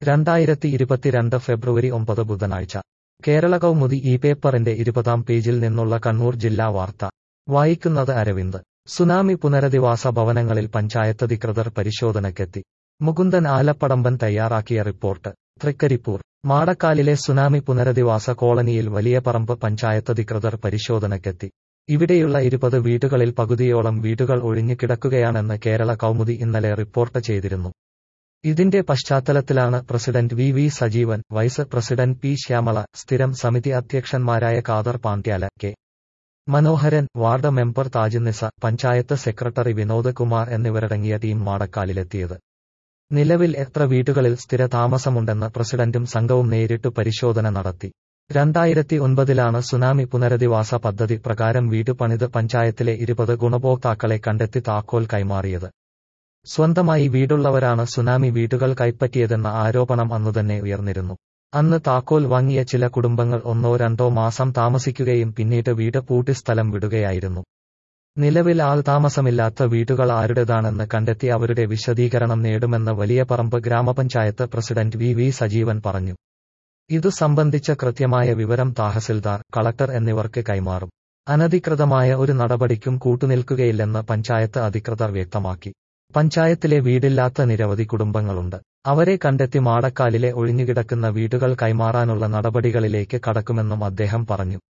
രണ്ടായിരത്തി ഇരുപത്തിരണ്ട് ഫെബ്രുവരി ഒമ്പത് ബുധനാഴ്ച കേരള കൗമുദി ഈ പേപ്പറിന്റെ ഇരുപതാം പേജിൽ നിന്നുള്ള കണ്ണൂർ ജില്ലാ വാർത്ത വായിക്കുന്നത് അരവിന്ദ് സുനാമി പുനരധിവാസ ഭവനങ്ങളിൽ പഞ്ചായത്തധികൃതർ പരിശോധനയ്ക്കെത്തി മുകുന്ദൻ ആലപ്പടമ്പൻ തയ്യാറാക്കിയ റിപ്പോർട്ട് തൃക്കരിപ്പൂർ മാടക്കാലിലെ സുനാമി പുനരധിവാസ കോളനിയിൽ വലിയ പറമ്പ് പഞ്ചായത്തധികൃതർ പരിശോധനയ്ക്കെത്തി ഇവിടെയുള്ള ഇരുപത് വീടുകളിൽ പകുതിയോളം വീടുകൾ ഒഴിഞ്ഞു കിടക്കുകയാണെന്ന് കേരള കൗമുദി ഇന്നലെ റിപ്പോർട്ട് ചെയ്തിരുന്നു ഇതിന്റെ പശ്ചാത്തലത്തിലാണ് president V V Sajeevan vice president P Shyamala സ്ഥിരം സമിതി അധ്യക്ഷന്മാരായ Khader Pandyala K Manoharan ward member Thajunnisa panchayat secretary Vinod Kumar എന്നിവരടങ്ങിയ ടീം മാടക്കാലിലെത്തിയത് നിലവിൽ എത്ര വീടുകളിൽ സ്ഥിര താമസമുണ്ടെന്ന് പ്രസിഡന്റും സംഘവും നേരിട്ട് പരിശോധന നടത്തി രണ്ടായിരത്തി ഒൻപതിലാണ് സുനാമി പുനരധിവാസ പദ്ധതി പ്രകാരം വീട് പണിത് പഞ്ചായത്തിലെ ഇരുപത് ഗുണഭോക്താക്കളെ കണ്ടെത്തി താക്കോൽ കൈമാറിയത് സ്വന്തമായി വീടുള്ളവരാണ് സുനാമി വീടുകൾ കൈപ്പറ്റിയതെന്ന ആരോപണം അന്നുതന്നെ ഉയർന്നിരുന്നു അന്ന് താക്കോൽ വാങ്ങിയ ചില കുടുംബങ്ങൾ ഒന്നോ രണ്ടോ മാസം താമസിക്കുകയും പിന്നീട് വീട് പൂട്ടി സ്ഥലം വിടുകയായിരുന്നു നിലവിൽ ആൾ താമസമില്ലാത്ത വീടുകൾ ആരുടേതാണെന്ന് കണ്ടെത്തി അവരുടെ വിശദീകരണം നേടുമെന്ന് വലിയ പറമ്പ് ഗ്രാമപഞ്ചായത്ത് പ്രസിഡന്റ് വി വി സജീവൻ പറഞ്ഞു ഇതു സംബന്ധിച്ച കൃത്യമായ വിവരം തഹസിൽദാർ കളക്ടർ എന്നിവർക്ക് കൈമാറും അനധികൃതമായ ഒരു നടപടിക്കും കൂട്ടുനിൽക്കുകയില്ലെന്ന് പഞ്ചായത്ത് അധികൃതർ വ്യക്തമാക്കി പഞ്ചായത്തിലെ വീടില്ലാത്ത നിരവധി കുടുംബങ്ങളുണ്ട് അവരെ കണ്ടെത്തി മാടക്കാലിലെ ഒഴിഞ്ഞുകിടക്കുന്ന വീടുകൾ കൈമാറാനുള്ള നടപടികളിലേക്ക് കടക്കുമെന്നും അദ്ദേഹം പറഞ്ഞു